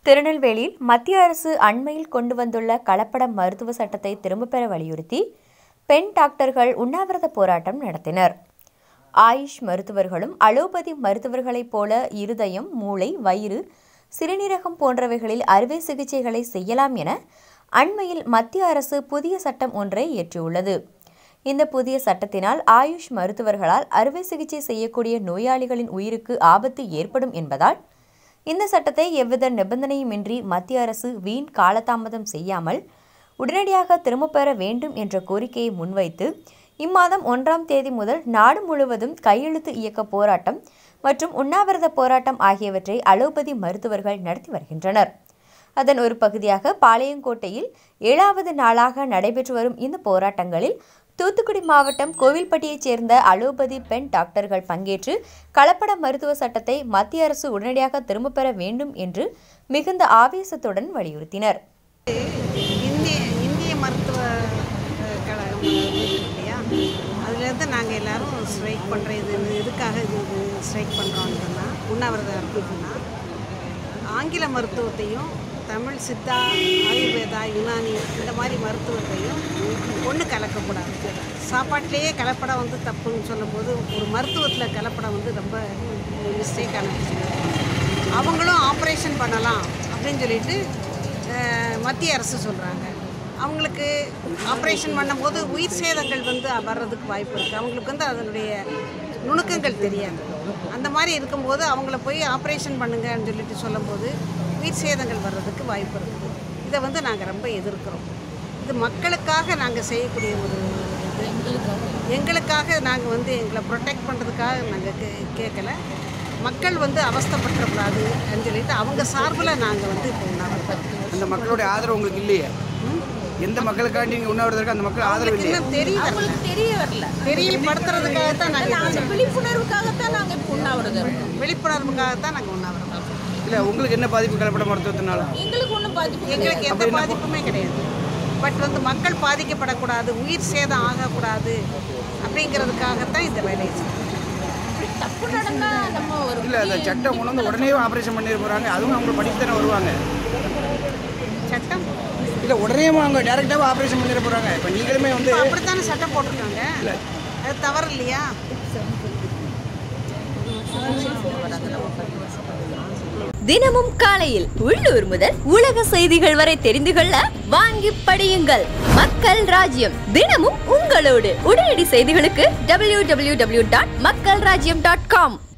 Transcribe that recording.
திருநெல்வேலியில் மத்திய அரசு அண்மையில் கொண்டு வந்துள்ள கலப்பட மருத்துவ சட்டத்தை திரும்பப் பெற வலியுறுத்தி பெண் டாக்டர்கள் உண்ணாவிரத போராட்டம் நடத்தினர் ஆயுஷ் மருத்துவர்களும் அலோபதி மருத்துவர்களைப் போல இருதயம் மூளை வயிறு சிறுநீரகம் போன்றவைகளில் அறுவை சிகிச்சைகளை செய்யலாம் என அண்மையில் மத்திய அரசு புதிய சட்டம் ஒன்றை இயற்றியுள்ளது இந்த புதிய சட்டத்தினால் ஆயுஷ் மருத்துவர்களால் அறுவை சிகிச்சை செய்யக்கூடிய நோயாளிகளின் உயிருக்கு ஆபத்து ஏற்படும் என்பதால் இந்த சட்டத்தை எவ்வித நிபந்தனையுமின்றி மத்திய அரசு வீண் காலதாமதம் செய்யாமல் உடனடியாக திரும்பப் பெற வேண்டும் என்ற கோரிக்கையை முன்வைத்து இம்மாதம் ஒன்றாம் தேதி முதல் நாடு முழுவதும் கையெழுத்து இயக்க போராட்டம் மற்றும் உண்ணாவிரத போராட்டம் ஆகியவற்றை அலோபதி மருத்துவர்கள் நடத்தி வருகின்றனர் அதன் ஒரு பகுதியாக பாளையங்கோட்டையில் ஏழாவது நாளாக நடைபெற்று வரும் இந்த போராட்டங்களில் தூத்துக்குடி மாவட்டம் கோவில்பட்டியைச் சேர்ந்த அலோபதி பெண் டாக்டர்கள் பங்கேற்று கலப்பட மருத்துவ சட்டத்தை மத்திய அரசு உடனடியாக திரும்பப் பெற வேண்டும் என்று மிகுந்த ஆவேசத்துடன் வலியுறுத்தினர் இந்திய இந்திய மருத்துவ அஹ், கழகம் இருக்கு இல்லையா அதுலேருந்து நாங்கள் எல்லாரும் ஸ்ட்ரைக் பண்ணுற இது எதுக்காக இது ஸ்ட்ரைக் பண்ணுறோம்னு சொன்னால் உண்ணாவிரதம் இருக்கணும்னா ஆங்கில மருத்துவத்தையும் தமிழ் சித்தா ஆயுர்வேதா யுனானி இந்த மாதிரி மருத்துவத்தையும் ஒன்று கலக்கக்கூடாது சாப்பாட்டிலேயே கலப்படம் வந்து தப்புன்னு சொல்லும்போது ஒரு மருத்துவத்தில் கலப்படம் வந்து ரொம்ப மிஸ்டேக்கான விஷயம் அவங்களும் ஆப்ரேஷன் பண்ணலாம் அப்படின்னு சொல்லிட்டு அஹ், மத்திய அரசு சொல்கிறாங்க அவங்களுக்கு ஆப்ரேஷன் பண்ணும்போது உயிர் சேதங்கள் வந்து வர்றதுக்கு வாய்ப்பு இருக்குது அவங்களுக்கு வந்து அதனுடைய நுணுக்கங்கள் தெரியாது அந்த மாதிரி இருக்கும்போது அவங்கள போய் ஆப்ரேஷன் பண்ணுங்கன்னு சொல்லிட்டு சொல்லும்போது உயிர் சேதங்கள் வர்றதுக்கு வாய்ப்பு இருக்குது இதை வந்து நாங்கள் ரொம்ப எதிர்க்கிறோம் இது மக்களுக்காக நாங்கள் செய்யக்கூடிய ஒரு இது எங்களுக்காக நாங்கள் வந்து எங்களை ப்ரொடெக்ட் பண்ணுறதுக்காக நாங்கள் கே கேட்கல மக்கள் வந்து அவஸ்தைப்பட்டுறக்கூடாது அப்படின்னு சொல்லிட்டு அவங்க சார்பில் நாங்கள் வந்து இப்போ உண்ணாவிரதம் அந்த மக்களுடைய ஆதரவு உங்களுக்கு இல்லையே எந்த மக்களுக்காண்டி நீங்கள் உண்ணாவிரதற்கு அந்த மக்கள் ஆதரவு இல்லையே இன்னும் தெரியல தெரிய வரல தெரியப்படுத்துறதுக்காக தான் நாங்கள் அந்த விழிப்புணர்வுக்காகத்தான் நாங்கள் இப்போ உண்ணாவிரதம் இருக்கோம். விழிப்புணர்வுக்காக தான் நாங்கள் உண்ணாவிரதம் இல்லை உங்களுக்கு என்ன பாதிப்பு கலப்பட மருத்துவத்தினால எங்களுக்கு ஒன்றும் பாதிப்பு எங்களுக்கு எந்த பாதிப்புமே கிடையாது பட் வந்து மக்கள் பாதிக்கப்படக்கூடாது உயிர் சேதம் ஆகக்கூடாது அப்படிங்கிறதுக்காகத்தான் இந்த வேலையை செய்யணும் தப்பு நடந்தா நம்ம ஒரு இல்லை அந்த சட்டம் கொண்டு வந்து உடனே ஆப்ரேஷன் பண்ணிட போகிறாங்க அதுவும் அவங்க படித்து தானே வருவாங்க சட்டம் இல்லை உடனே அவங்க டேரெக்டாக ஆப்ரேஷன் பண்ணிட போகிறாங்க இப்போ நீங்களுமே வந்து அப்படித்தானே சட்டம் போட்டிருக்காங்க அது தவறு இல்லையா தினமும் காலையில் உள்ளூர் முதல் உலக செய்திகள் வரை தெரிந்து கொள்ள வாங்கி படியுங்கள் மக்கள் ராஜ்யம் தினமும் உங்களோடு உடனடி செய்திகளுக்கு டபிள்யூ டபிள்யூ டபிள்யூ டாட் மக்கள் ராஜ்யம் டாட் காம்